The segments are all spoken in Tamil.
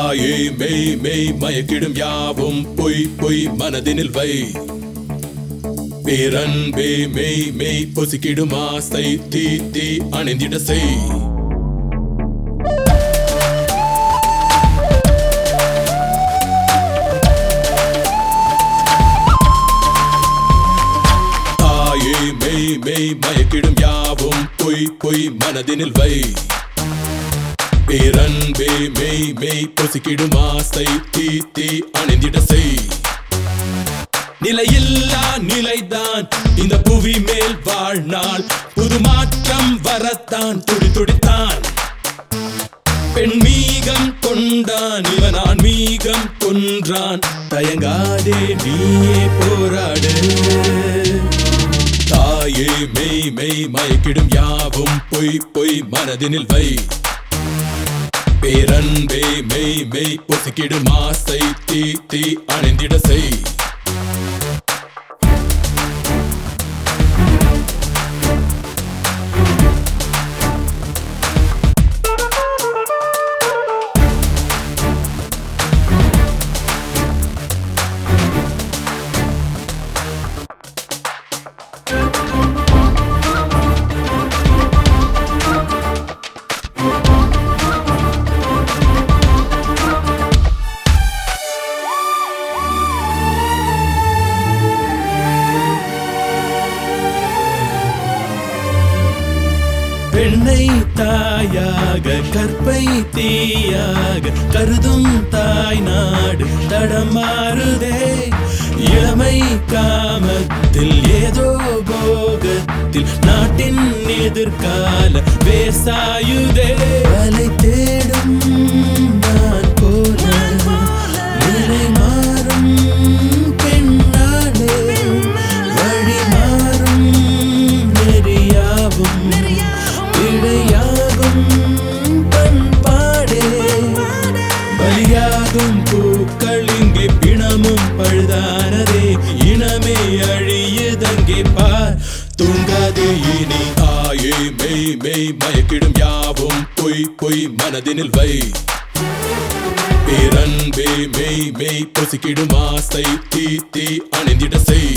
தாயே மெய் மெய் மயக்கிடும் யாவும் பொய் பொய் மனதினில் வை பேரன்பே மெய் மெய் பொசுக்கிடும் ஆசை தீ தீ அணிந்திட செய் தாயே மெய் மெய் மயக்கிடும் யாவும் பொய் பொய் மனதினில் வை பேரன்பே மெய் மெய் பொசுக்கிடும் ஆசை தீ தீ அணிந்திட செய் நிலையில்லா நிலைதான் இந்த புவி மேல் வாழ்நாள் புது மாற்றம் வரத்தான் துடி துடித்தான் பெண் மீகம் கொண்டான் இவன் ஆன்மீகம் கொன்றான் தயங்காதே நீயே போராடு தாயே மெய் மெய் மயக்கிடும் யாவும் பொய் பொய் மனதினில் வை பேரன்பே மெய் மெய் பொசுக்கிடும் ஆசை தீ தீ அணிந்திட செய் பெண்ணை தாயாக கற்பை தீயாக கருதும் தாய் நாடு தடமாறுதே இளமை காமத்தில் ஏதோ போகத்தில் நாட்டின் எதிர்கால வேசாயுதே அலை தேடும் நான் போல நிலை மாறும் பெண்ணாலே வழி மாறும் நெறியாவும் இடையாகும் பண்பாடே பலியாகும் பூக்கள் இங்கே பிணமும் பழுதானதே இனமே அழியுதங்கே பார் தூங்காதே இனி தாயே மெய் மெய் மயக்கிடும் யாவும் பொய் பொய் மனதினில் வை பேரன்பே மெய் மெய் பொசுக்கிடும் ஆசை தீ தீ அணிந்திட செய்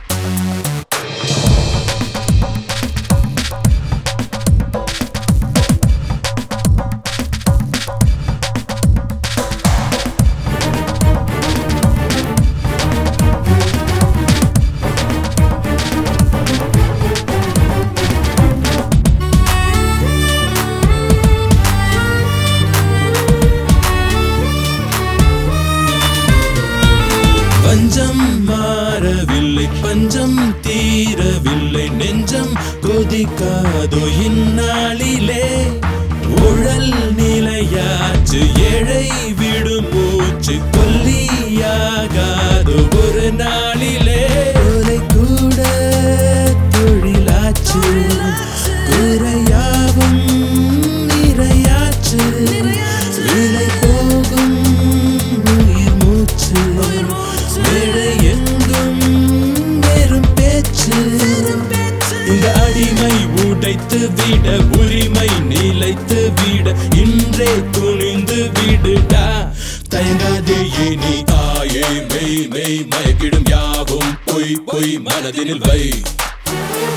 பஞ்சம் மாறவில்லை பஞ்சம் தீரவில்லை நெஞ்சம் கொதிக்காதோ இந்நாளிலே உழல் நிலையாச்சு ஏழை விடும் மூச்சு கொல்லியாகாதோ ஒரு நாளிலே கொலை கூட தொழிலாச்சு குறையாவும் நிறையாச்சு விலை போகும் உயிர் மூச்சு விடை எங்கும் வெறும் பேச்சு இந்த அடிமை உடைத்து விட உரிமை நிலைத்து விட இன்றே துணிந்து விடுடா தயங்காதே இனி தாயே மெய் மெய் மயக்கிடும் யாவும் பொய் பொய் மனதினில் வை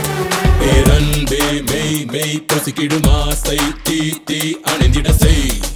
பேரன்பே மெய் மெய் பொசுக்கிடும் ஆசை தீ தீ அணிந்திட செய்